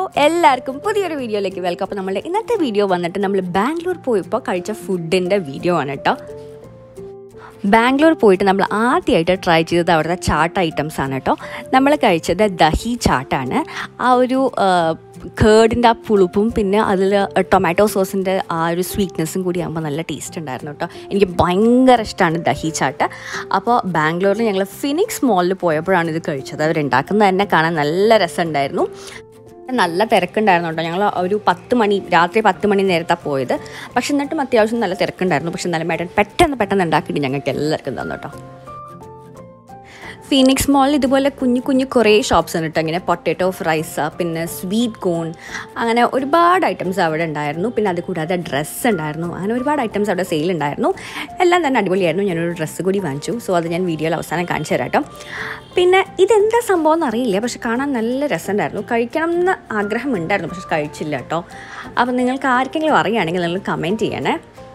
എല്ലാവർക്കും പുതിയൊരു വീഡിയോയിലേക്ക് വെൽക്കം അപ്പോൾ നമ്മുടെ ഇന്നത്തെ വീഡിയോ വന്നിട്ട് നമ്മൾ ബാംഗ്ലൂർ പോയപ്പോൾ കഴിച്ച ഫുഡിൻ്റെ വീഡിയോ ആണ് കേട്ടോ ബാംഗ്ലൂർ പോയിട്ട് നമ്മൾ ആദ്യമായിട്ട് ട്രൈ ചെയ്തത് അവിടുത്തെ ചാട്ട് ഐറ്റംസ് ആണ് കേട്ടോ നമ്മൾ കഴിച്ചത് ദഹി ചാട്ടാണ് ആ ഒരു കേർഡിൻ്റെ ആ പുളിപ്പും പിന്നെ അതിൽ ടൊമാറ്റോ സോസിൻ്റെ ആ ഒരു സ്വീറ്റ്നെസ്സും കൂടി ആകുമ്പോൾ നല്ല ടേസ്റ്റ് ഉണ്ടായിരുന്നു കേട്ടോ എനിക്ക് ഭയങ്കര ഇഷ്ടമാണ് ദഹി ചാട്ട് അപ്പോൾ ബാംഗ്ലൂരിൽ ഞങ്ങൾ ഫിനിക്സ് മോളിൽ പോയപ്പോഴാണ് ഇത് കഴിച്ചത് അവരുണ്ടാക്കുന്നത് തന്നെ കാണാൻ നല്ല രസമുണ്ടായിരുന്നു നല്ല തിരക്കുണ്ടായിരുന്നു കേട്ടോ ഞങ്ങൾ ഒരു പത്ത് മണി രാത്രി പത്ത് മണി നേരത്താണ് പോയത് പക്ഷെ എന്നിട്ടും അത്യാവശ്യം നല്ല തിരക്കുണ്ടായിരുന്നു പക്ഷെ നല്ല മേട്ടൻ പെട്ടെന്ന് പെട്ടെന്ന് ഉണ്ടാക്കിയിട്ട് ഞങ്ങൾക്ക് എല്ലാവർക്കും തന്നു കേട്ടോ ഫീനിക്സ് മോളിൽ ഇതുപോലെ കുഞ്ഞു കുഞ്ഞു കുറേ ഷോപ്സ് ഉണ്ട് കേട്ടോ ഇങ്ങനെ പൊട്ടറ്റോ ഫ്രൈസ് പിന്നെ സ്വീറ്റ് കോൺ അങ്ങനെ ഒരുപാട് ഐറ്റംസ് അവിടെ ഉണ്ടായിരുന്നു പിന്നെ അത് കൂടാതെ ഡ്രസ്സ് ഉണ്ടായിരുന്നു അങ്ങനെ ഒരുപാട് ഐറ്റംസ് അവിടെ സെയിൽ ഉണ്ടായിരുന്നു എല്ലാം തന്നെ അടിപൊളിയായിരുന്നു ഞാനൊരു ഡ്രസ്സ് കൂടി വാങ്ങിച്ചു സോ അത് ഞാൻ വീഡിയോയിൽ അവസാനം കാണിച്ചു തരാം കേട്ടോ പിന്നെ ഇതെന്താ സംഭവം എന്നറിയില്ല പക്ഷെ കാണാൻ നല്ല രസമുണ്ടായിരുന്നു കഴിക്കണം എന്ന് ആഗ്രഹം ഉണ്ടായിരുന്നു പക്ഷെ കഴിച്ചില്ല കേട്ടോ അപ്പം നിങ്ങൾക്ക് ആർക്കെങ്കിലും അറിയുകയാണെങ്കിൽ നിങ്ങൾ കമൻറ്റ് ചെയ്യണേ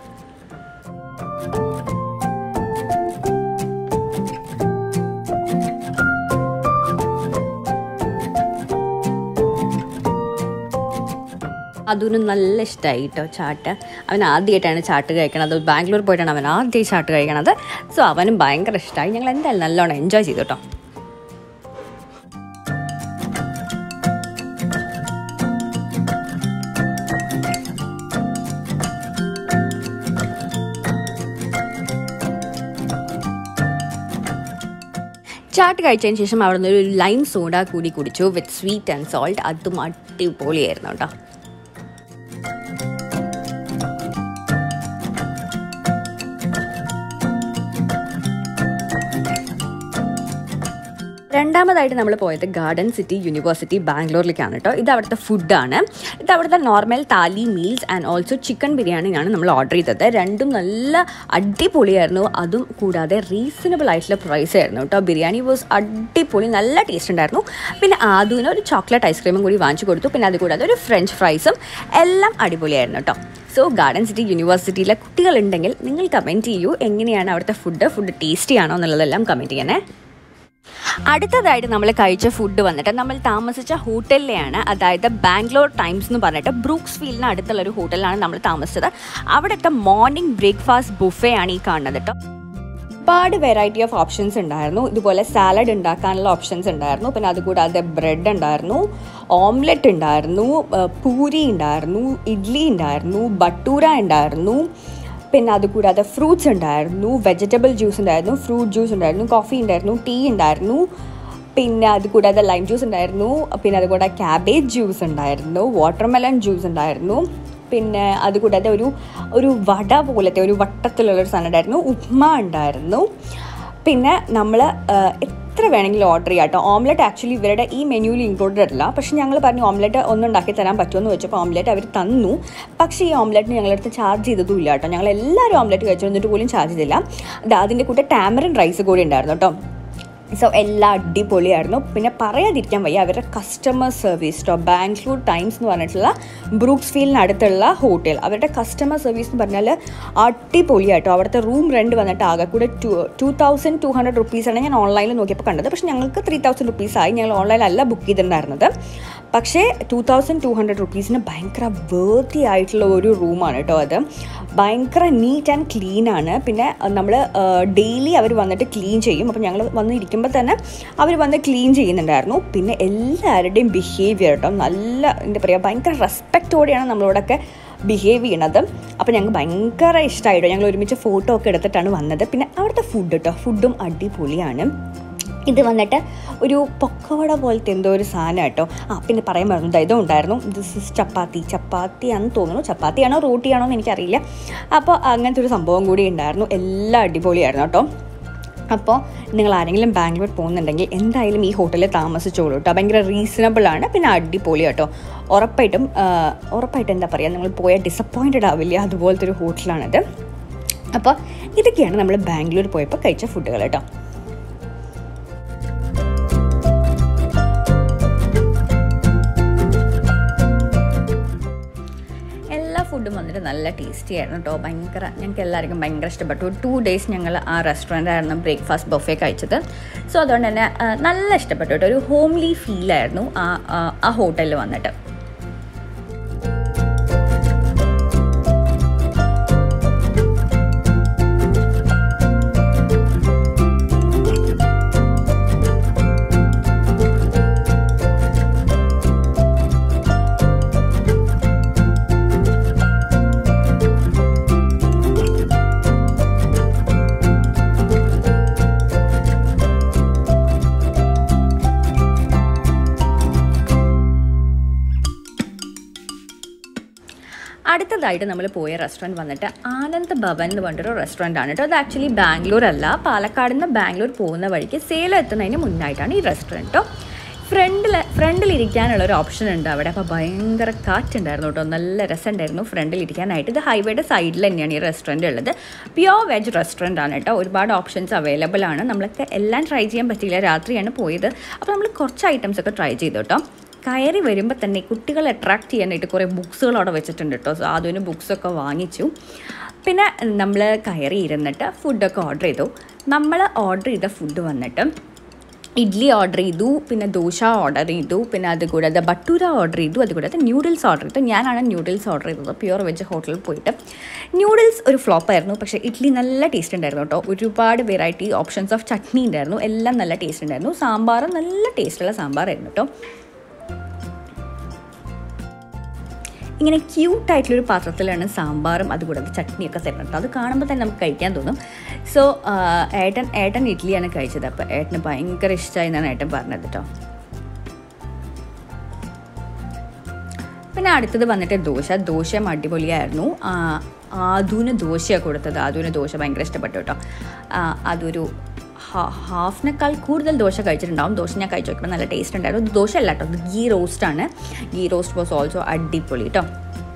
അതിന് നല്ല ഇഷ്ടമായി കേട്ടോ ചാട്ട് അവൻ ആദ്യമായിട്ടാണ് ചാട്ട് കഴിക്കണത് ബാംഗ്ലൂർ പോയിട്ടാണ് അവൻ ആദ്യം ചാട്ട് കഴിക്കണത് സോ അവനും ഭയങ്കര ഇഷ്ടമായി ഞങ്ങൾ എന്തായാലും നല്ലോണം എൻജോയ് ചെയ്തു കേട്ടോ ചാട്ട് കഴിച്ചതിന് ശേഷം അവിടെ നിന്ന് ഒരു ലൈം സോഡ കൂടി കുടിച്ചു വിത്ത് സ്വീറ്റ് ആൻഡ് സോൾട്ട് അതും അടിപൊളിയായിരുന്നു കേട്ടോ രണ്ടാമതായിട്ട് നമ്മൾ പോയത് ഗാർഡൻ സിറ്റി യൂണിവേഴ്സിറ്റി ബാംഗ്ലൂരിലേക്കാണ് കേട്ടോ ഇത് അവിടുത്തെ ഫുഡാണ് ഇത് അവിടുത്തെ നോർമൽ താലി മീൽസ് ആൻഡ് ഓൾസോ ചിക്കൻ ബിരിയാണിയാണ് നമ്മൾ ഓർഡർ ചെയ്തത് രണ്ടും നല്ല അടിപൊളിയായിരുന്നു അതും കൂടാതെ റീസണബിൾ ആയിട്ടുള്ള പ്രൈസ് ആയിരുന്നു കേട്ടോ ബിരിയാണി വാസ് അടിപൊളി നല്ല ടേസ്റ്റ് ഉണ്ടായിരുന്നു പിന്നെ ആദ്യം ഒരു ചോക്ലേറ്റ് ഐസ്ക്രീമും കൂടി വാങ്ങിച്ചു കൊടുത്തു പിന്നെ അത് കൂടാതെ ഒരു ഫ്രഞ്ച് ഫ്രൈസും എല്ലാം അടിപൊളിയായിരുന്നു കേട്ടോ സോ ഗാർഡൻ സിറ്റി യൂണിവേഴ്സിറ്റിയിലെ കുട്ടികളുണ്ടെങ്കിൽ നിങ്ങൾ കമൻറ്റ് ചെയ്യൂ എങ്ങനെയാണ് അവിടുത്തെ ഫുഡ് ഫുഡ് ടേസ്റ്റി ആണോ എന്നുള്ളതെല്ലാം കമൻറ്റ് ചെയ്യണേ അടുത്തതായിട്ട് നമ്മൾ കഴിച്ച ഫുഡ് വന്നിട്ട് നമ്മൾ താമസിച്ച ഹോട്ടലിലെയാണ് അതായത് ബാംഗ്ലൂർ ടൈംസ് എന്ന് പറഞ്ഞിട്ട് ബ്രൂക്സ് ഫീൽഡിന് അടുത്തുള്ള ഒരു ഹോട്ടലിലാണ് നമ്മൾ താമസിച്ചത് അവിടുത്തെ മോർണിംഗ് ബ്രേക്ക്ഫാസ്റ്റ് ബുഫേ ആണ് ഈ കാണുന്നത് കേട്ടോ ഒരുപാട് വെറൈറ്റി ഓഫ് ഓപ്ഷൻസ് ഉണ്ടായിരുന്നു ഇതുപോലെ സാലഡ് ഉണ്ടാക്കാനുള്ള ഓപ്ഷൻസ് ഉണ്ടായിരുന്നു പിന്നെ അതുകൂടാതെ ബ്രെഡ് ഉണ്ടായിരുന്നു ഓംലെറ്റ് ഉണ്ടായിരുന്നു പൂരി ഉണ്ടായിരുന്നു ഇഡ്ഡലി ഉണ്ടായിരുന്നു ബട്ടൂര ഉണ്ടായിരുന്നു പിന്നെ അതുകൂടാതെ ഫ്രൂട്ട്സ് ഉണ്ടായിരുന്നു വെജിറ്റബിൾ ജ്യൂസ് ഉണ്ടായിരുന്നു ഫ്രൂട്ട് ജ്യൂസ് ഉണ്ടായിരുന്നു കോഫി ഉണ്ടായിരുന്നു ടീ ഉണ്ടായിരുന്നു പിന്നെ അതുകൂടാതെ ലൈം ജ്യൂസ് ഉണ്ടായിരുന്നു പിന്നെ അതുകൂടാതെ ക്യാബേജ് ജ്യൂസ് ഉണ്ടായിരുന്നു വാട്ടർമെലൺ ജ്യൂസ് ഉണ്ടായിരുന്നു പിന്നെ അതുകൂടാതെ ഒരു ഒരു വട പോലത്തെ ഒരു വട്ടത്തിലുള്ളൊരു സാധനം ഉണ്ടായിരുന്നു ഉപ്മ ഉണ്ടായിരുന്നു പിന്നെ നമ്മൾ എത്ര വേണമെങ്കിലും ഓർഡർ ചെയ്യാം കേട്ടോ ഓംലെറ്റ് ആക്ച്വലി ഇവരുടെ ഈ മെനുവിൽ ഇൻക്ലൂഡഡ് അല്ല പക്ഷേ ഞങ്ങൾ പറഞ്ഞു ഓംലെറ്റ് ഒന്നും ഉണ്ടാക്കി തരാൻ പറ്റുമെന്ന് വെച്ചപ്പോൾ ഓംലെറ്റ് അവർ തന്നു പക്ഷേ ഈ ഓംലെറ്റിന് ഞങ്ങളടുത്ത് ചാർജ് ചെയ്തതും ഇല്ല കേട്ടോ ഞങ്ങൾ എല്ലാവരും ഓംലെറ്റ് കഴിച്ചു എന്നിട്ട് പോലും ചാർജ് ചെയ്തില്ല അത് അതിൻ്റെ കൂടെ ടാമറിൻ റൈസ് കൂടി ഉണ്ടായിരുന്നു കേട്ടോ സോ എല്ലാം അടിപൊളിയായിരുന്നു പിന്നെ പറയാതിരിക്കാൻ വയ്യ അവരുടെ കസ്റ്റമർ സർവീസ് കേട്ടോ ബാംഗ്ലൂർ ടൈംസ് എന്ന് പറഞ്ഞിട്ടുള്ള ബ്രൂക്സ് ഫീൽഡിന് അടുത്തുള്ള ഹോട്ടൽ അവരുടെ കസ്റ്റമർ സർവീസ് എന്ന് പറഞ്ഞാൽ അടിപൊളിയായിട്ടോ അവിടുത്തെ റൂം റെൻറ്റ് വന്നിട്ട് ആകെ കൂടെ two two thousand two hundred റുപ്പീസാണ് ഞാൻ ഓൺലൈനിൽ നോക്കിയപ്പോൾ കണ്ടത് പക്ഷേ ഞങ്ങൾക്ക് ത്രീ തൗസൻഡ് റുപ്പീസായി ഞങ്ങൾ ഓൺലൈനിലല്ല ബുക്ക് ചെയ്തിട്ടുണ്ടായിരുന്നത് പക്ഷേ ടു തൗസൻഡ് ടു ഹൺഡ്രഡ് റുപ്പീസിന് ഭയങ്കര വേർത്തി ആയിട്ടുള്ള ഒരു റൂമാണ് കേട്ടോ അത് ഭയങ്കര നീറ്റ് ആൻഡ് ക്ലീൻ ആണ് പിന്നെ നമ്മൾ ഡെയിലി അവർ വന്നിട്ട് ക്ലീൻ ചെയ്യും അപ്പോൾ ഞങ്ങൾ വന്ന് ഇരിക്കുമ്പോൾ തന്നെ അവർ വന്ന് ക്ലീൻ ചെയ്യുന്നുണ്ടായിരുന്നു പിന്നെ എല്ലാവരുടെയും ബിഹേവിയർ കേട്ടോ നല്ല എന്താ പറയുക ഭയങ്കര റെസ്പെക്റ്റോടെയാണ് നമ്മളോടൊക്കെ ബിഹേവ് ചെയ്യണത് അപ്പോൾ ഞങ്ങൾക്ക് ഭയങ്കര ഇഷ്ടമായിട്ടോ ഞങ്ങൾ ഒരുമിച്ച് ഫോട്ടോ ഒക്കെ എടുത്തിട്ടാണ് വന്നത് പിന്നെ അവിടുത്തെ ഫുഡ് കേട്ടോ ഫുഡും അടിപൊളിയാണ് ഇത് വന്നിട്ട് ഒരു പൊക്കവട പോലത്തെ എന്തോ ഒരു സാധനം കേട്ടോ ആ പിന്നെ പറയാൻ പറഞ്ഞു ഇതും ഉണ്ടായിരുന്നു ദിസ് ഇസ് ചപ്പാത്തി ചപ്പാത്തിയാണെന്ന് തോന്നുന്നു ചപ്പാത്തിയാണോ റോട്ടിയാണോ എന്ന് എനിക്കറിയില്ല അപ്പോൾ അങ്ങനത്തെ ഒരു സംഭവം കൂടി ഉണ്ടായിരുന്നു എല്ലാം അടിപൊളിയായിരുന്നു കേട്ടോ അപ്പോൾ നിങ്ങൾ ആരെങ്കിലും ബാംഗ്ലൂർ പോകുന്നുണ്ടെങ്കിൽ എന്തായാലും ഈ ഹോട്ടലിൽ താമസിച്ചോളൂ കേട്ടോ ഭയങ്കര റീസണബിൾ ആണ് പിന്നെ അടിപൊളി കേട്ടോ ഉറപ്പായിട്ടും ഉറപ്പായിട്ടും എന്താ പറയുക നിങ്ങൾ പോയാൽ ഡിസപ്പോയിൻറ്റഡ് ആവില്ല അതുപോലത്തെ ഒരു ഹോട്ടലാണിത് അപ്പോൾ ഇതൊക്കെയാണ് നമ്മൾ ബാംഗ്ലൂർ പോയപ്പോൾ കഴിച്ച ഫുഡുകൾ കേട്ടോ ഫുഡും വന്നിട്ട് നല്ല ടേസ്റ്റി ആയിരുന്നു കേട്ടോ ഭയങ്കര ഞങ്ങൾക്ക് എല്ലാവർക്കും ഭയങ്കര ഇഷ്ടപ്പെട്ടു ടു ഡേയ്സ് ഞങ്ങൾ ആ റെസ്റ്റോറൻ്റായിരുന്നു ബ്രേക്ക്ഫാസ്റ്റ് ബൊഫേ കഴിച്ചത് സോ അതുകൊണ്ട് തന്നെ ആ, നല്ല ഇഷ്ടപ്പെട്ടു കേട്ടോ ഒരു ഹോംലി ഫീലായിരുന്നു ആ ആ- ആ ഹോട്ടലിൽ വന്നിട്ട് അടുത്തതായിട്ട് നമ്മൾ പോയ റെസ്റ്റോറൻറ്റ് വന്നിട്ട് ആനന്ദ് ഭവൻ എന്ന് പറഞ്ഞിട്ടൊരു റെസ്റ്റോറൻ്റ് ആണ് കേട്ടോ അത് ആക്ച്വലി ബാംഗ്ലൂർ അല്ല പാലക്കാട് നിന്ന് ബാംഗ്ലൂർ പോകുന്ന വഴിക്ക് സേലം എത്തുന്നതിന് മുന്നായിട്ടാണ് ഈ റെസ്റ്റോറൻറ്റ് കേട്ടോ ഫ്രണ്ടിൽ ഫ്രണ്ടിലിരിക്കാനുള്ള ഒരു ഓപ്ഷൻ ഉണ്ട് അവിടെ അപ്പോൾ ഭയങ്കര കാറ്റുണ്ടായിരുന്നു കേട്ടോ നല്ല രസമുണ്ടായിരുന്നു ഫ്രണ്ടിലിരിക്കാനായിട്ട് ഇത് ഹൈവേയുടെ സൈഡിൽ തന്നെയാണ് ഈ റെസ്റ്റോറൻറ്റ് ഉള്ളത് പ്യോർ വെജ് റെസ്റ്റോറൻ്റ് ആണ് കേട്ടോ ഒരുപാട് ഓപ്ഷൻസ് അവൈലബിൾ ആണ് നമ്മൾക്ക് എല്ലാം ട്രൈ ചെയ്യാൻ പറ്റിയില്ല രാത്രിയാണ് പോയത് അപ്പോൾ നമ്മൾ കുറച്ച് ഐറ്റംസ് ഒക്കെ ട്രൈ ചെയ്തു കേട്ടോ കയറി വരുമ്പോൾ തന്നെ കുട്ടികളെ അട്രാക്ട് ചെയ്യാനായിട്ട് കുറേ ബുക്സുകൾ അവിടെ വെച്ചിട്ടുണ്ട് കേട്ടോ സോ അതിന് ബുക്സൊക്കെ വാങ്ങിച്ചു പിന്നെ നമ്മൾ കയറി ഇരുന്നിട്ട് ഫുഡൊക്കെ ഓർഡർ ചെയ്തു നമ്മൾ ഓർഡർ ചെയ്ത ഫുഡ് വന്നിട്ട് ഇഡ്ഡലി ഓർഡർ ചെയ്തു പിന്നെ ദോശ ഓർഡർ ചെയ്തു പിന്നെ അതുകൂടാതെ ബട്ടൂര ഓർഡർ ചെയ്തു അതുകൂടാതെ ന്യൂഡിൽസ് ഓർഡർ ചെയ്തു ഞാനാണ് ന്യൂഡിൽസ് ഓർഡർ ചെയ്തത് പ്യുവർ വെജ് ഹോട്ടലിൽ പോയിട്ട് ന്യൂഡിൽസ് ഒരു ഫ്ലോപ്പ് ആയിരുന്നു പക്ഷേ ഇഡ്ഡലി നല്ല ടേസ്റ്റ് ഉണ്ടായിരുന്നു കേട്ടോ ഒരുപാട് വെറൈറ്റി ഓപ്ഷൻസ് ഓഫ് ചട്നി ഉണ്ടായിരുന്നു എല്ലാം നല്ല ടേസ്റ്റ് ഉണ്ടായിരുന്നു സാമ്പാർ നല്ല ടേസ്റ്റുള്ള സാമ്പാറായിരുന്നു കേട്ടോ ഇങ്ങനെ ക്യൂട്ടായിട്ടുള്ളൊരു പാത്രത്തിലാണ് സാമ്പാറും അതുകൂടാതെ ചട്നിയൊക്കെ തരുന്നത് കേട്ടോ അത് കാണുമ്പോൾ തന്നെ നമുക്ക് കഴിക്കാൻ തോന്നും സോ ഏട്ടൻ ഏട്ടൻ ഇഡ്ഡലിയാണ് കഴിച്ചത് അപ്പോൾ ഏട്ടന് ഭയങ്കര ഇഷ്ടമായി എന്നാണ് ഏട്ടൻ പറഞ്ഞത് കേട്ടോ പിന്നെ അടുത്തത് വന്നിട്ട് ദോശ ദോശയും അടിപൊളിയായിരുന്നു ആദൂന് ദോശയാണ് കൊടുത്തത് ആദൂന് ദോശ ഭയങ്കര ഇഷ്ടപ്പെട്ടു കേട്ടോ അതൊരു ഹാഫിനേക്കാൾ കൂടുതൽ ദോശ കഴിച്ചിട്ടുണ്ടാവും ദോശ ഞാൻ കഴിച്ചു നോക്കുമ്പോൾ നല്ല ടേസ്റ്റ് ഉണ്ടായിരുന്നു ഇത് ദോശ അല്ല കേട്ടോ ഇത് ഗീ റോസ്റ്റ് ആണ് ഗീ റോസ്റ്റ് വാസ് ഓൾസോ അടിപൊളി കേട്ടോ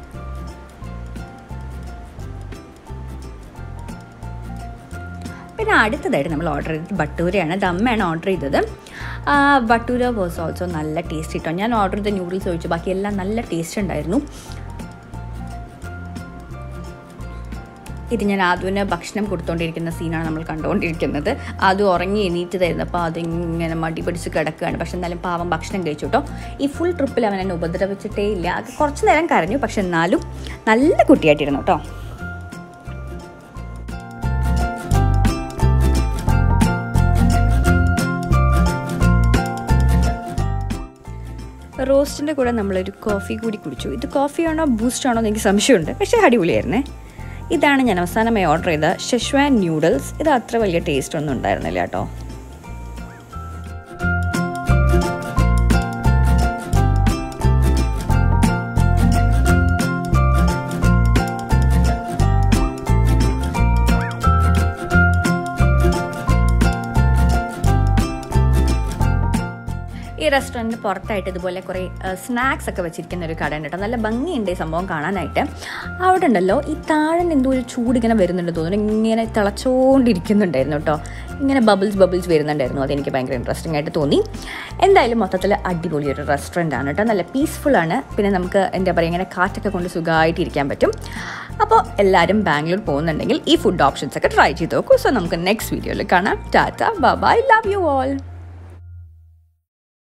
പിന്നെ അടുത്തതായിട്ട് നമ്മൾ ഓർഡർ ചെയ്തത് ബട്ടൂരയാണ് ഇത് അമ്മയാണ് ഓർഡർ ചെയ്തത് ബട്ടൂര വാസ് ഓൾസോ നല്ല ടേസ്റ്റ് കിട്ടും ഞാൻ ഓർഡർ ചെയ്ത ന്യൂഡിൽസ് ഒഴിച്ചു ബാക്കി എല്ലാം നല്ല ടേസ്റ്റ് ഉണ്ടായിരുന്നു ഇത് ഞാൻ ആദ്യം ഭക്ഷണം കൊടുത്തുകൊണ്ടിരിക്കുന്ന സീനാണ് നമ്മൾ കണ്ടുകൊണ്ടിരിക്കുന്നത് അത് ഉറങ്ങി എണീറ്റ് തരുന്നപ്പോൾ അതിങ്ങനെ മടി പിടിച്ച് കിടക്കുകയാണ് പക്ഷെ എന്നാലും പാവം ഭക്ഷണം കഴിച്ചു കേട്ടോ ഈ ഫുൾ ട്രിപ്പിൽ അവൻ എന്നെ ഉപദ്രവിച്ചിട്ടേ ഇല്ല അത് കുറച്ച് നേരം കരഞ്ഞു പക്ഷെ എന്നാലും നല്ല കുട്ടിയായിട്ടിരുന്നു കേട്ടോ റോസ്റ്റിൻ്റെ കൂടെ നമ്മളൊരു കോഫി കൂടി കുടിച്ചു ഇത് കോഫിയാണോ ബൂസ്റ്റാണോ എന്ന് എനിക്ക് സംശയമുണ്ട് പക്ഷേ അടിപൊളിയായിരുന്നേ ഇതാണ് ഞാൻ അവസാനമായി ഓർഡർ ചെയ്ത ഷെഷ്വാൻ ന്യൂഡിൽസ് ഇത് അത്ര വലിയ ടേസ്റ്റ് ഒന്നും ഉണ്ടായിരുന്നില്ല കേട്ടോ ഈ റെസ്റ്റോറൻറ്റിന് പുറത്തായിട്ട് ഇതുപോലെ കുറേ സ്നാക്സ് ഒക്കെ വെച്ചിരിക്കുന്ന ഒരു കട ഉണ്ട് കേട്ടോ നല്ല ഭംഗിയുണ്ട് ഈ സംഭവം കാണാനായിട്ട് അവിടെ ഉണ്ടല്ലോ ഈ താഴെ എന്തോ ഒരു ചൂട് ഇങ്ങനെ വരുന്നുണ്ട് തോന്നുന്നു ഇങ്ങനെ തിളച്ചുകൊണ്ടിരിക്കുന്നുണ്ടായിരുന്നു കേട്ടോ ഇങ്ങനെ ബബിൾസ് ബബിൾസ് വരുന്നുണ്ടായിരുന്നു അതെനിക്ക് ഭയങ്കര ഇൻട്രസ്റ്റിംഗ് ആയിട്ട് തോന്നി എന്തായാലും മൊത്തത്തിൽ അടിപൊളി ഒരു റെസ്റ്റോറൻ്റ് ആണ് കേട്ടോ നല്ല പീസ്ഫുൾ ആണ് പിന്നെ നമുക്ക് എന്താ പറയുക ഇങ്ങനെ കാറ്റൊക്കെ കൊണ്ട് സുഖമായിട്ട് ഇരിക്കാൻ പറ്റും അപ്പോൾ എല്ലാവരും ബാംഗ്ലൂർ പോകുന്നുണ്ടെങ്കിൽ ഈ ഫുഡ് ഓപ്ഷൻസ് ഒക്കെ ട്രൈ ചെയ്ത് നോക്കൂ സോ നമുക്ക് നെക്സ്റ്റ് വീഡിയോയിൽ കാണാം tata bye love you all